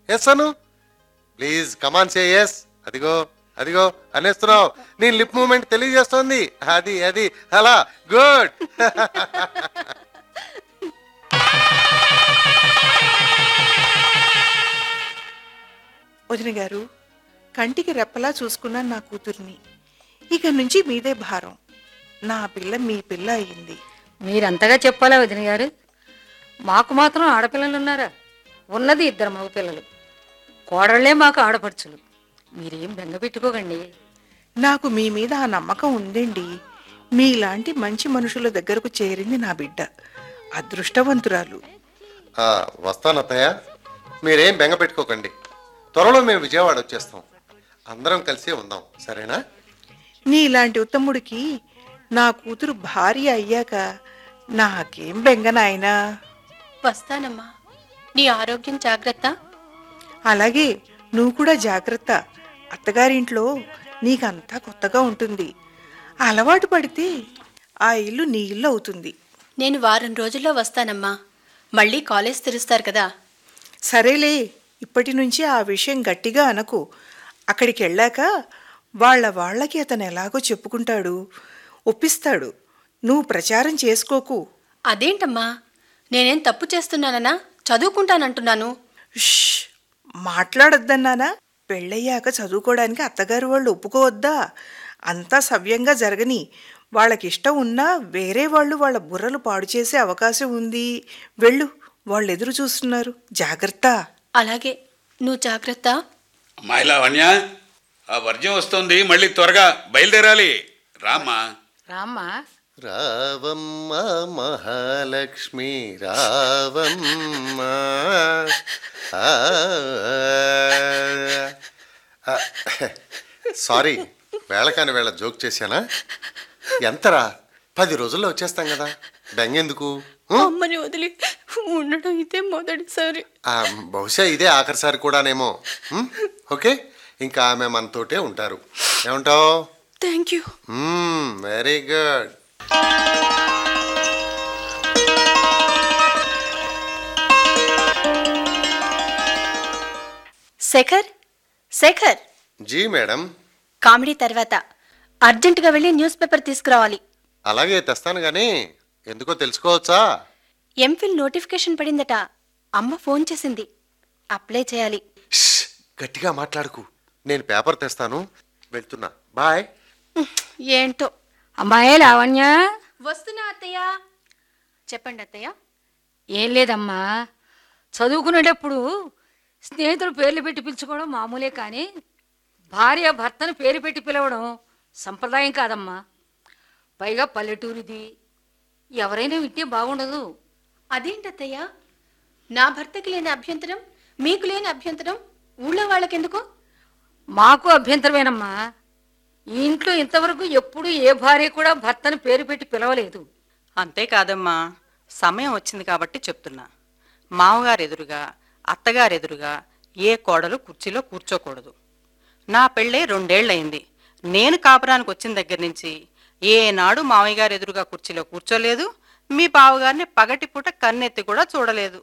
Yes అను please come on say yes అదిగో అదిగో అనేస్తున్నావు నీ లిప్ మూమెంట్ తెలియజేస్తోంది అది అది అలా గుడ్ వదిన గారు కంటికి రెప్పలా చూసుకున్నాను నా కూతుర్ని ఇక నుంచి మీదే భారం నా పిల్ల మీ పిల్ల అయింది మీరంతగా చెప్పాలా వదిన గారు మాకు మాత్రం ఆడపిల్లలు ఉన్నారా ఉన్నది ఇద్దరు మగ పిల్లలు కోడళ్లే మాకు ఆడపడుచులు మీరేం బెంగ పెట్టుకోకండి నాకు మీ మీద ఆ నమ్మకం ఉందండి మీలాంటి మంచి మనుషుల దగ్గరకు చేరింది నా బిడ్డ అదృష్టవంతురాలు ఆ, వస్తాను అత్తయ్య మీరేం బెంగ పెట్టుకోకండి త్వరలో మేము విజయవాడ వచ్చేస్తాం అందరం కలిసి ఉందాం సరేనా నీలాంటి ఉత్తముడికి నా కూతురు భార్య అయ్యాక నాకేం బెంగ నాయనా వస్తానమ్మా నీ ఆరోగ్యం జాగ్రత్త అలాగే నువ్వు కూడా జాగ్రత్త అత్తగారింట్లో నీకంతా కొత్తగా ఉంటుంది అలవాటు పడితే ఆ ఇల్లు నీ ఇల్లు అవుతుంది నేను వారం రోజుల్లో వస్తానమ్మా మళ్ళీ కాలేజ్ తెరుస్తారు కదా సరేలే ఇప్పటి నుంచి ఆ విషయం గట్టిగా అనకు అక్కడికి వెళ్ళాక వాళ్ళ వాళ్ళకి అతను ఎలాగో చెప్పుకుంటాడు ఒప్పిస్తాడు నువ్వు ప్రచారం చేసుకోకు అదేంటమ్మా నేనేం తప్పు చేస్తున్నానన్నా చదువుకుంటానంటున్నాను ష్ మాట్లాడొద్దన్నానా పెళ్ళయ్యాక చదువుకోవడానికి అత్తగారు వాళ్ళు ఒప్పుకోవద్దా అంతా సవ్యంగా జరగని వాళ్ళకి ఇష్టం ఉన్నా వేరే వాళ్ళు వాళ్ళ బుర్రలు పాడు చేసే అవకాశం ఉంది వెళ్ళు వాళ్ళు ఎదురు చూస్తున్నారు జాగ్రత్త అలాగే నువ్వు జాగ్రత్త అమ్మాయి లావణ్య ఆ వర్జం వస్తుంది మళ్ళీ త్వరగా బయలుదేరాలి రామ్మా రామ్మా రావమ్మ మహాలక్ష్మి రావమ్మ ఆ, ఆ, సారీ వేళకాని వేళ జోక్ చేశానా ఎంతరా పది రోజుల్లో వచ్చేస్తాం కదా బెంగెందుకు ఉం? అమ్మని వదిలి ఉండడం ఇదే మొదటిసారి ఆ, బహుశా ఇదే ఆఖరిసారి కూడానేమో ఉం? ఓకే ఇంకా ఆమె మనతోటే ఉంటారు ఏమంటావు thank you very good Shekhar Shekhar ji madam comedy తర్వాత అర్జెంటుగా వెళ్ళి న్యూస్ పేపర్ తీసుకురావాలి అలాగే తెస్తాను కానీ ఎందుకో తెలుసుకోవచ్చా ఎంఫిల్ నోటిఫికేషన్ పడిందట అమ్మ ఫోన్ చేసింది అప్లై చేయాలి ష్, గట్టిగా మాట్లాడుకు నేను పేపర్ తెస్తాను వెళ్తున్నా బాయ్ ఏంటో అమ్మాయే లావణ్య వస్తున్నా అత్తయ్య చెప్పండి అత్తయ్య ఏం లేదమ్మా చదువుకునేటప్పుడు స్నేహితులు పేర్లు పెట్టి పిలుచుకోవడం మామూలే కానీ భార్య భర్తను పేరు పెట్టి పిలవడం సంప్రదాయం కాదమ్మా పైగా పల్లెటూరిది ఎవరైనా వింటే బాగుండదు అదేంటత్తయ్య నా భర్తకి లేని అభ్యంతరం మీకు లేని అభ్యంతరం ఊళ్ళో వాళ్ళకెందుకు మాకు అభ్యంతరమేనమ్మా ఈ ఇంట్లో ఇంతవరకు ఎప్పుడు ఏ భార్య కూడా భర్తను పేరు పెట్టి పిలవలేదు అంతేకాదమ్మా సమయం వచ్చింది కాబట్టి చెప్తున్నా మామగారు ఎదురుగా అత్తగారు ఎదురుగా ఏ కోడలు కుర్చీలో కూర్చోకూడదు నా పెళ్ళే రెండేళ్లయింది నేను కాపురానికి వచ్చిన దగ్గర నుంచి ఏనాడు మామయ్య గారు ఎదురుగా కుర్చీలో కూర్చోలేదు మీ బావగారిని పగటిపూట కన్నెత్తి కూడా చూడలేదు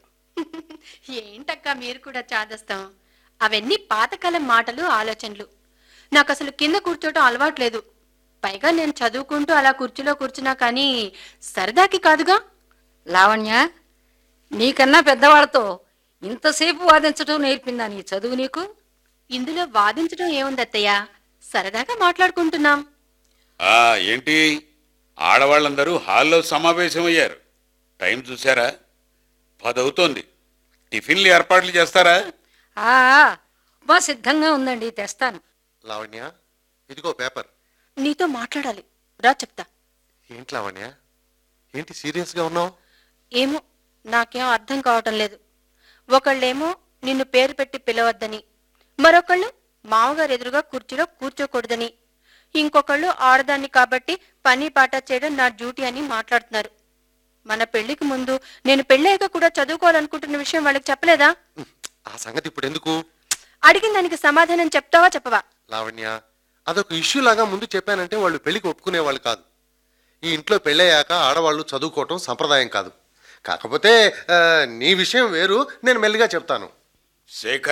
ఏంటక్క మీరు కూడా చాదస్తాం అవన్నీ పాతకాలం మాటలు ఆలోచనలు నాకు అసలు కింద కూర్చోవటం అలవాట్లేదు పైగా నేను చదువుకుంటూ అలా కుర్చీలో కూర్చున్నా కానీ సరదాకి కాదుగా లావణ్య నీకన్నా పెద్దవాళ్ళతో ఇంతసేపు వాదించడం నేర్పిందా నీ చదువు నీకు ఇందులో వాదించడం ఏముంది అత్తయ్య సరదాగా మాట్లాడుకుంటున్నాం ఆ ఏంటి ఆడవాళ్ళందరూ హాల్లో సమావేశమయ్యారు టైం చూసారా పదవుతోంది టిఫిన్లు ఏర్పాట్లు చేస్తారా ఆ మా సిద్ధంగా ఉందండి తెస్తాను లావణ్య ఇదిగో పేపర్ నీతో మాట్లాడాలి రా చెప్తా ఏంటి లావణ్య ఏంటి సీరియస్గా ఉన్నావు ఏమో నాకేం అర్థం కావటం లేదు ఒకళ్ళేమో నిన్ను పేరు పెట్టి పిలవద్దని మరొకళ్ళు మామగారు ఎదురుగా కుర్చీలో కూర్చోకూడదని ఇంకొకళ్ళు ఆడదాన్ని కాబట్టి పని పాట చేయడం నా డ్యూటీ అని మాట్లాడుతున్నారు మన పెళ్లికి ముందు నేను పెళ్ళయ్యాక కూడా చదువుకోవాలనుకుంటున్న విషయం వాళ్ళకి చెప్పలేదా ఆ సంగతి ఇప్పుడు ఎందుకు అడిగిన దానికి సమాధానం చెప్తావా చెప్పవా లావణ్య అదొక ఇష్యూ లాగా ముందు చెప్పానంటే వాళ్ళు పెళ్లికి ఒప్పుకునే వాళ్ళు కాదు ఈ ఇంట్లో పెళ్ళయ్యాక ఆడవాళ్ళు చదువుకోవటం సంప్రదాయం కాదు కాకపోతే ఆ, నీ విషయం వేరు నేను మెల్లిగా చెప్తాను శేఖర్